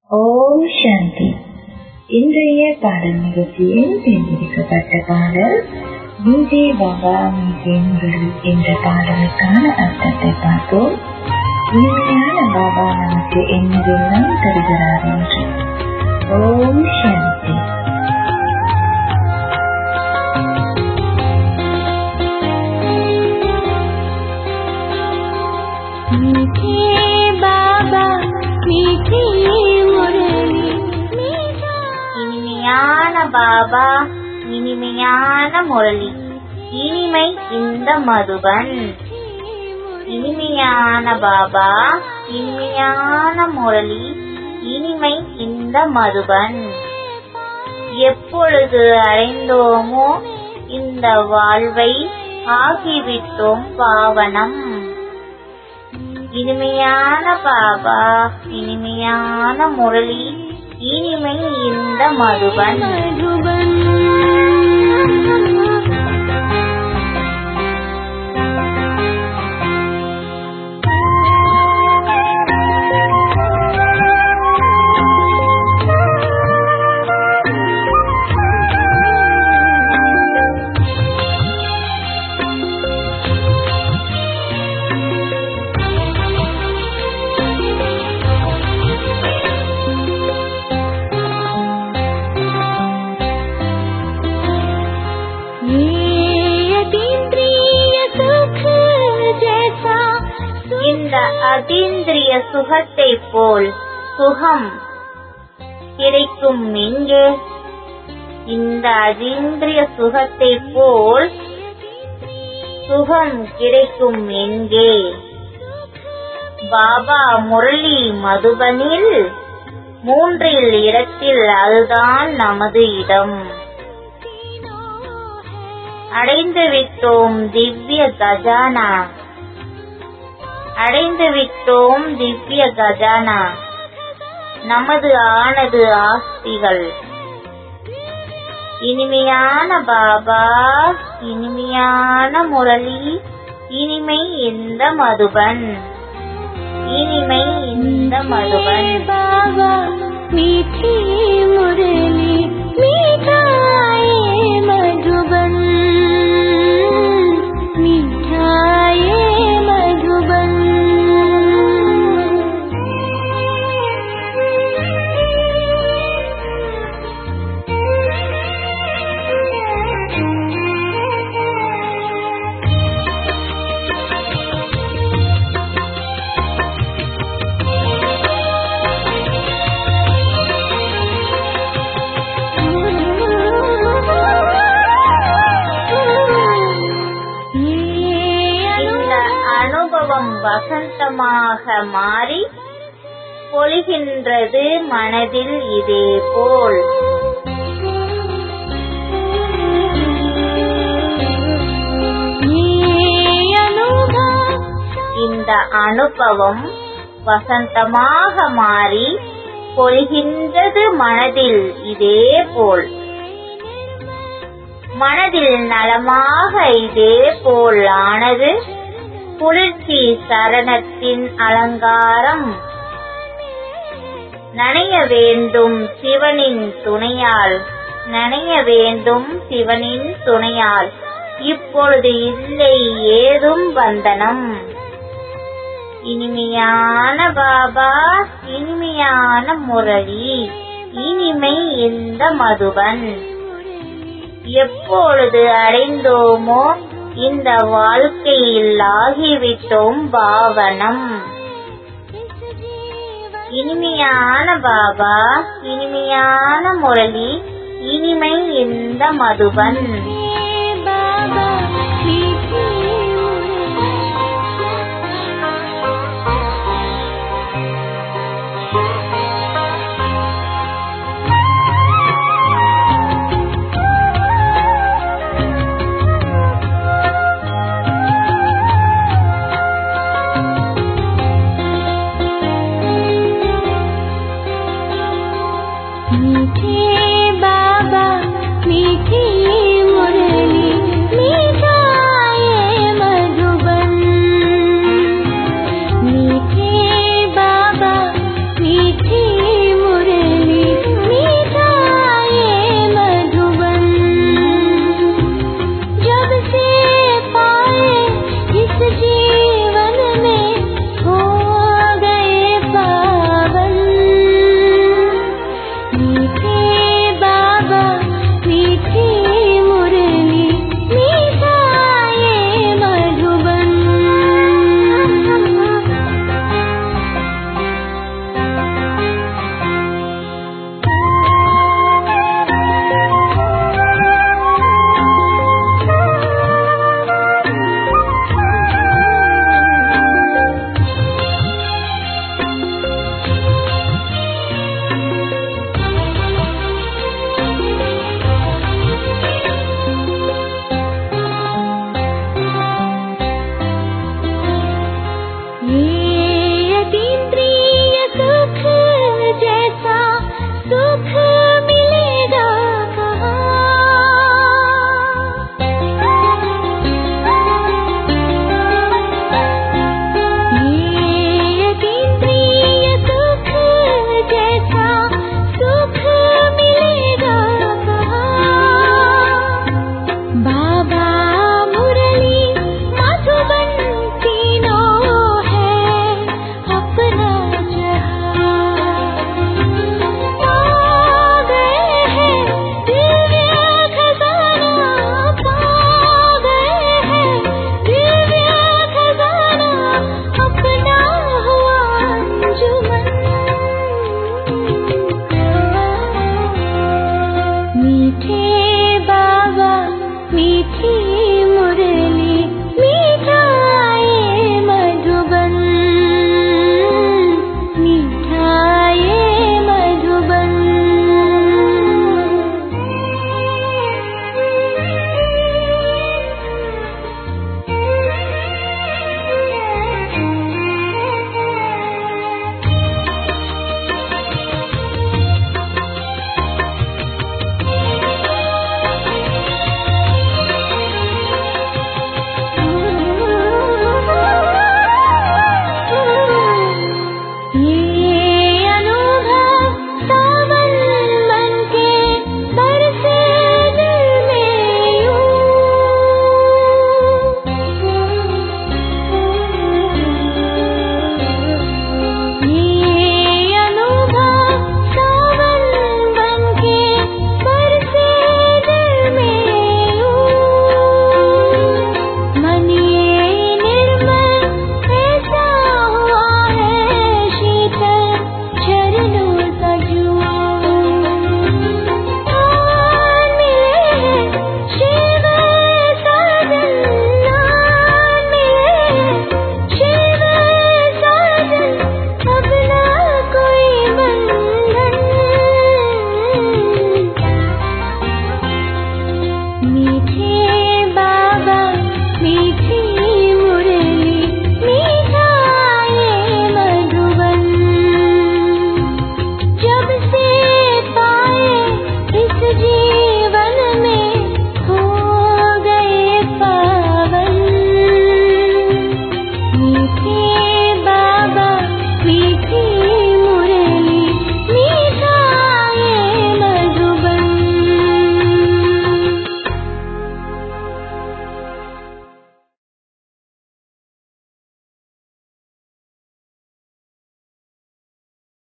ஓம் சாந்தி இன்றைய பாடல் நிகழ்ச்சியில் தேர்ந்தெடுக்கப்பட்ட பாடல் நீதே பாபா நீதே முரளி என்ற பாடலுக்கான அர்த்தத்தை பார்ப்போம் இனிமையான பாபா நமக்கு என்னவெல்லாம் தருகிறார் என்று ஓம் சாந்தி मीठे बाबा मीठी मुरली இனிமையான பாபா இனிமையான முரளி இனிமை இந்த மதுபன் இனிமையான பாபா இனிமையான முரளி இனிமை இந்த மதுபன் எப்பொழுது அடைந்தோமோ இந்த வாழ்வை ஆகிவிட்டோம் பாவனம் இனிமையான பாபா இனிமையான முரளி இனிமை இந்த மதுபன் मधुबन ये अतीन्द्रिय सुख जैसा இந்த அதீந்திரிய சுகத்தை போல் சுகம் கிடைக்கும் எங்கே இந்த அதீந்திரிய சுகத்தை போல் சுகம் கிடைக்கும் எங்கே பாபா முரளி மதுபனில் மூன்றில் இடத்தில் அதுதான் நமது இடம் அடைந்து விட்டோம் திவ்ய கஜானா அடைந்து விட்டோம் திவ்ய கஜானா நமது ஆனது ஆஸ்திகள் இனிமையான பாபா இனிமையான முரளி இனிமை இந்த மதுபன் இனிமை இந்த மதுபன் बाबा मीठी मुरली मीठाए मधुबन मीठाए मधुबन இந்த அனுபவம் வசந்தமாக மாறி பொழிகின்றது மனதில் இதே போல் இந்த அனுபவம் வசந்தமாக மாறி பொழிகின்றது மனதில் இதே போல் மனதில் நலமாக இதே போல் ஆனது குளிர்ச்சி சரணத்தின் அலங்காரம் நனைய வேண்டும் சிவனின் துணையால் நனைய வேண்டும் சிவனின் துணையால் இப்பொழுது இல்லை ஏதும் பந்தனம் இனிமையான பாபா இனிமையான முரளி இனிமை இந்த மதுபன் எப்பொழுது அடைந்தோமோ இந்த வாழ்க்கையில் ஆகிவிட்டோம் பாவனம் இனிமையான பாபா இனிமையான முரளி இனிமை இந்த மதுபன் बाबा मीठी मीठे बाबा मीठी